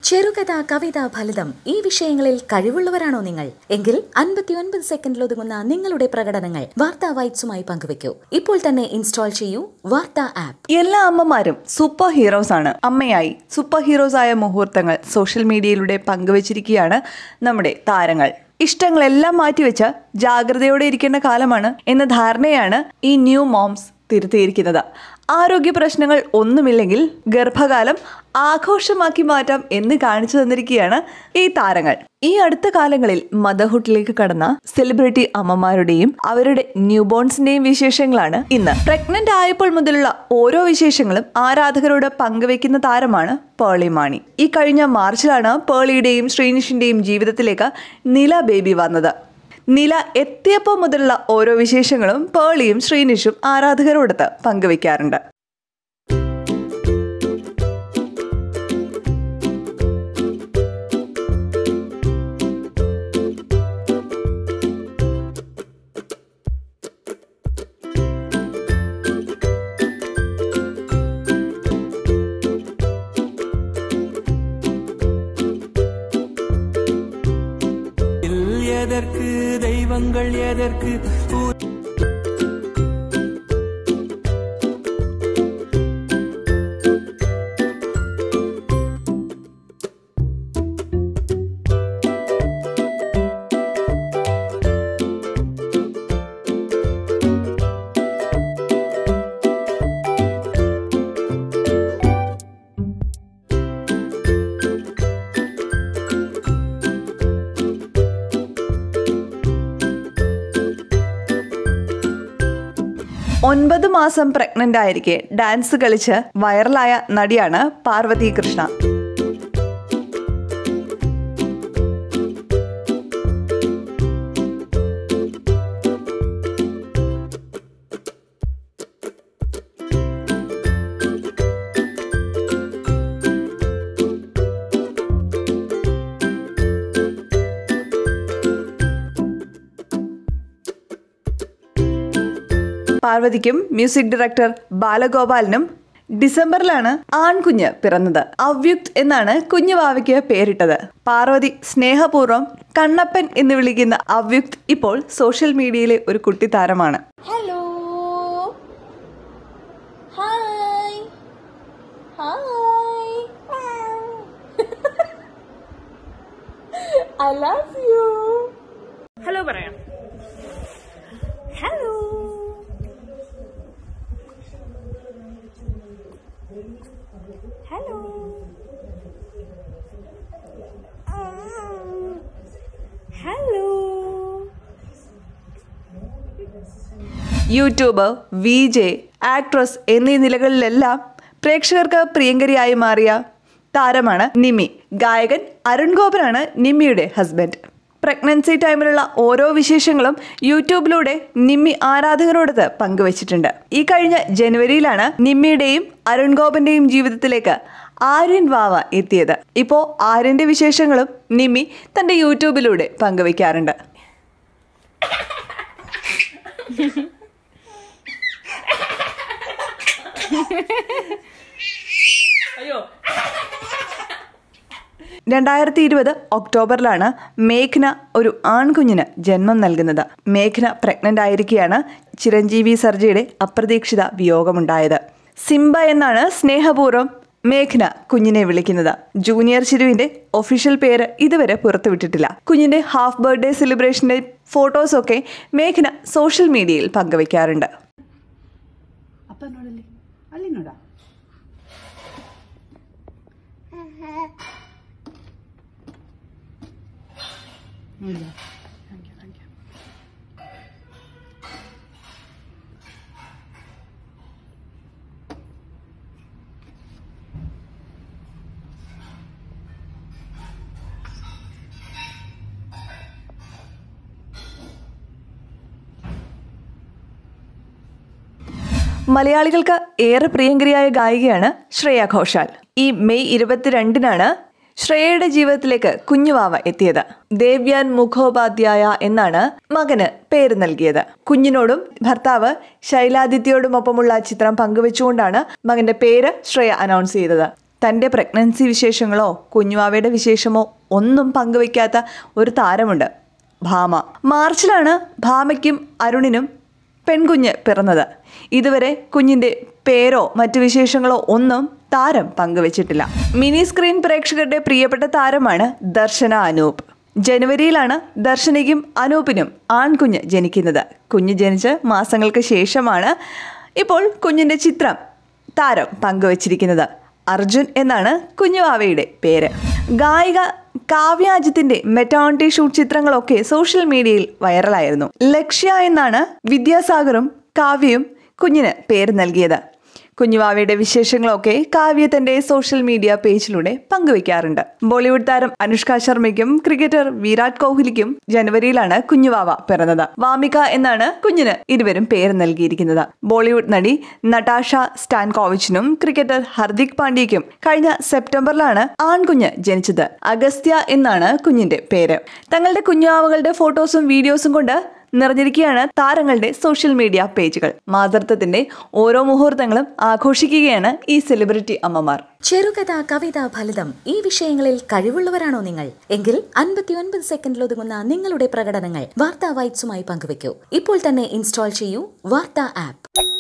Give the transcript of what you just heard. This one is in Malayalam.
ചെറുകഥ കവിത ഫലിതം ഈ വിഷയങ്ങളിൽ കഴിവുള്ളവരാണോ നിങ്ങൾ എങ്കിൽ അൻപത്തിയൊൻപത് സെക്കൻഡിൽ ഒതുങ്ങുന്ന നിങ്ങളുടെ പ്രകടനങ്ങൾ വാർത്താ വൈറ്റ്സുമായി പങ്കുവയ്ക്കൂ ഇപ്പോൾ തന്നെ ഇൻസ്റ്റാൾ ചെയ്യൂ വാർത്താ ആപ്പ് എല്ലാ അമ്മമാരും സൂപ്പർ ഹീറോസ് ആണ് അമ്മയായി സൂപ്പർ ഹീറോസ് ആയ മുഹൂർത്തങ്ങൾ സോഷ്യൽ മീഡിയയിലൂടെ പങ്കുവച്ചിരിക്കുകയാണ് നമ്മുടെ താരങ്ങൾ ഇഷ്ടങ്ങളെല്ലാം മാറ്റിവെച്ച് ജാഗ്രതയോടെ ഇരിക്കേണ്ട കാലമാണ് എന്ന ധാരണയാണ് ഈ ന്യൂ മോംസ് തിരുത്തിയിരിക്കുന്നത് ആരോഗ്യ പ്രശ്നങ്ങൾ ഒന്നുമില്ലെങ്കിൽ ഗർഭകാലം ആഘോഷമാക്കി മാറ്റാം എന്ന് കാണിച്ചു തന്നിരിക്കുകയാണ് ഈ താരങ്ങൾ ഈ അടുത്ത കാലങ്ങളിൽ മദർഹുഡിലേക്ക് കടന്ന സെലിബ്രിറ്റി അമ്മമാരുടെയും അവരുടെ ന്യൂബോൺസിന്റെയും വിശേഷങ്ങളാണ് ഇന്ന് പ്രഗ്നന്റ് ആയപ്പോൾ മുതലുള്ള ഓരോ വിശേഷങ്ങളും ആരാധകരോട് പങ്കുവെക്കുന്ന താരമാണ് പേളി മാണി ഈ കഴിഞ്ഞ മാർച്ചിലാണ് പേളിയുടെയും ശ്രീനിഷിന്റെയും ജീവിതത്തിലേക്ക് നില ബേബി വന്നത് നില എത്തിയപ്പോൾ മുതലുള്ള ഓരോ വിശേഷങ്ങളും പേളിയും ശ്രീനിഷും ആരാധകരോടൊത്ത് പങ്കുവെക്കാറുണ്ട് எதற்கு தெய்வங்கள் எதற்கு ஊ- ഒൻപത് മാസം പ്രഗ്നന്റ് ആയിരിക്കെ ഡാൻസ് കളിച്ച് വൈറലായ നടിയാണ് പാർവതി കൃഷ്ണ പാർവതിക്കും മ്യൂസിക് ഡയറക്ടർ ബാലഗോപാലിനും ഡിസംബറിലാണ് ആൺകുഞ്ഞ് പിറന്നത് അവ്യുക്ത് എന്നാണ് കുഞ്ഞു വാവയ്ക്ക് പേരിട്ടത് പാർവതി സ്നേഹപൂർവ്വം കണ്ണപ്പൻ എന്ന് വിളിക്കുന്ന അവ്യുക്ത് ഇപ്പോൾ സോഷ്യൽ മീഡിയയിലെ ഒരു കുട്ടി താരമാണ് Hello. Hi. Hi. I love you. Hello പറയാം Hello. Hello. Hello. YouTube V J actress എന്നീ നിലകളിലെല്ലാം പ്രേക്ഷകർക്ക് പ്രിയങ്കരിയായി മാറിയ താരമാണ് നിമി ഗായകൻ അരുൺ ഗോപനാണ് നിമ്മിയുടെ ഹസ്ബൻഡ് പ്രഗ്നൻസി ടൈമിലുള്ള ഓരോ വിശേഷങ്ങളും യൂട്യൂബിലൂടെ നിമ്മി ആരാധകരോടത്ത് പങ്കുവച്ചിട്ടുണ്ട് ഈ കഴിഞ്ഞ ജനുവരിയിലാണ് നിമ്മിയുടെയും അരുൺ ഗോപന്റെയും ജീവിതത്തിലേക്ക് ആര്യൻ വാവ എത്തിയത് ഇപ്പോൾ ആര്യന്റെ വിശേഷങ്ങളും നിമ്മി തന്റെ യൂട്യൂബിലൂടെ പങ്കുവയ്ക്കാറുണ്ട് അയ്യോ രണ്ടായിരത്തി ഇരുപത് ഒക്ടോബറിലാണ് മേഘ്ന ഒരു ആൺകുഞ്ഞിന് ജന്മം നൽകുന്നത് മേഘ്ന പ്രഗ്നന്റ് ആയിരിക്കെയാണ് ചിരഞ്ജീവി സർജയുടെ അപ്രതീക്ഷിത വിയോഗമുണ്ടായത് സിംബ എന്നാണ് സ്നേഹപൂർവ്വം മേഘ്ന കുഞ്ഞിനെ വിളിക്കുന്നത് ജൂനിയർ ചിരുവിന്റെ ഒഫീഷ്യൽ പേര് ഇതുവരെ പുറത്തുവിട്ടിട്ടില്ല കുഞ്ഞിന്റെ ഹാഫ് ബർത്ത്ഡേ സെലിബ്രേഷന്റെ ഫോട്ടോസൊക്കെ മേഘ്ന സോഷ്യൽ മീഡിയയിൽ പങ്കുവയ്ക്കാറുണ്ട് ಅಪ್ಪ ನೋಡಲ್ಲಿ ಅಲ್ಲಿ ನೋಡ ನೋಡಿದ ಥ್ಯಾಂಕ್ ಯು ಥ್ಯಾಂಕ್ ಯು മലയാളികൾക്ക് ഏറെ പ്രിയങ്കരിയായ ഗായികയാണ് ശ്രേയ ഘോഷാൽ ഈ മെയ് ഇരുപത്തിരണ്ടിനാണ് ശ്രേയയുടെ ജീവിതത്തിലേക്ക് കുഞ്ഞുവാവ എത്തിയത് ദേവ്യാൻ മുഖോപാധ്യായ എന്നാണ് മകന് പേര് നൽകിയത് കുഞ്ഞിനോടും ഭർത്താവ് ശൈലാദിത്യയോടുമൊപ്പമുള്ള ചിത്രം പങ്കുവെച്ചുകൊണ്ടാണ് മകന്റെ പേര് ശ്രേയ അനൗൺസ് ചെയ്തത് തൻ്റെ പ്രഗ്നൻസി വിശേഷങ്ങളോ കുഞ്ഞുവാവയുടെ വിശേഷമോ ഒന്നും പങ്കുവയ്ക്കാത്ത ഒരു താരമുണ്ട് ഭാമ മാർച്ചിലാണ് ഭാമയ്ക്കും അരുണിനും പെൺകുഞ്ഞ് പിറന്നത് ഇതുവരെ കുഞ്ഞിൻ്റെ പേരോ മറ്റു വിശേഷങ്ങളോ ഒന്നും താരം പങ്കുവച്ചിട്ടില്ല മിനി സ്ക്രീൻ പ്രേക്ഷകരുടെ പ്രിയപ്പെട്ട താരമാണ് ദർശന അനൂപ് ജനുവരിയിലാണ് ദർശനയ്ക്കും അനൂപിനും ആൺകുഞ്ഞ് ജനിക്കുന്നത് കുഞ്ഞ് ജനിച്ച് മാസങ്ങൾക്ക് ശേഷമാണ് ഇപ്പോൾ കുഞ്ഞിൻ്റെ ചിത്രം താരം പങ്കുവച്ചിരിക്കുന്നത് അർജുൻ എന്നാണ് കുഞ്ഞുവാവയുടെ പേര് ഗായിക കാവ്യാജിത്തിന്റെ മെറ്റോണിറ്റി ഷൂട്ട് ചിത്രങ്ങളൊക്കെ സോഷ്യൽ മീഡിയയിൽ വൈറലായിരുന്നു ലക്ഷ്യ എന്നാണ് വിദ്യാസാഗറും കാവ്യയും കുഞ്ഞിന് പേര് നൽകിയത് കുഞ്ഞുവാവയുടെ വിശേഷങ്ങളൊക്കെ കാവ്യ തന്റെ സോഷ്യൽ മീഡിയ പേജിലൂടെ പങ്കുവയ്ക്കാറുണ്ട് ബോളിവുഡ് താരം അനുഷ്ക ശർമ്മയ്ക്കും ക്രിക്കറ്റർ വിരാട് കോഹ്ലിക്കും ജനുവരിയിലാണ് കുഞ്ഞുവാവ പിറന്നത് വാമിക എന്നാണ് കുഞ്ഞിന് ഇരുവരും പേര് നൽകിയിരിക്കുന്നത് ബോളിവുഡ് നടി നട്ടാഷ സ്റ്റാൻകോവിച്ചിനും ക്രിക്കറ്റർ ഹർദിക് പാണ്ഡ്യയ്ക്കും കഴിഞ്ഞ സെപ്റ്റംബറിലാണ് ആൺകുഞ്ഞ് ജനിച്ചത് അഗസ്ത്യ എന്നാണ് കുഞ്ഞിന്റെ പേര് തങ്ങളുടെ കുഞ്ഞുവാവകളുടെ ഫോട്ടോസും വീഡിയോസും കൊണ്ട് നിറഞ്ഞിരിക്കുകയാണ് താരങ്ങളുടെ സോഷ്യൽ മീഡിയ പേജുകൾ മാതൃത്വത്തിന്റെ ഓരോ മുഹൂർത്തങ്ങളും ആഘോഷിക്കുകയാണ് ഈ സെലിബ്രിറ്റി അമ്മമാർ ചെറുകഥ കവിത ഫലിതം ഈ വിഷയങ്ങളിൽ കഴിവുള്ളവരാണോ നിങ്ങൾ എങ്കിൽ അൻപത്തിയൊൻപത് സെക്കൻഡിൽ ഒതുങ്ങുന്ന നിങ്ങളുടെ പ്രകടനങ്ങൾ വാർത്താ വൈറ്റ്സുമായി പങ്കുവയ്ക്കൂ ഇപ്പോൾ തന്നെ ഇൻസ്റ്റാൾ ചെയ്യൂ വാർത്താ ആപ്പ്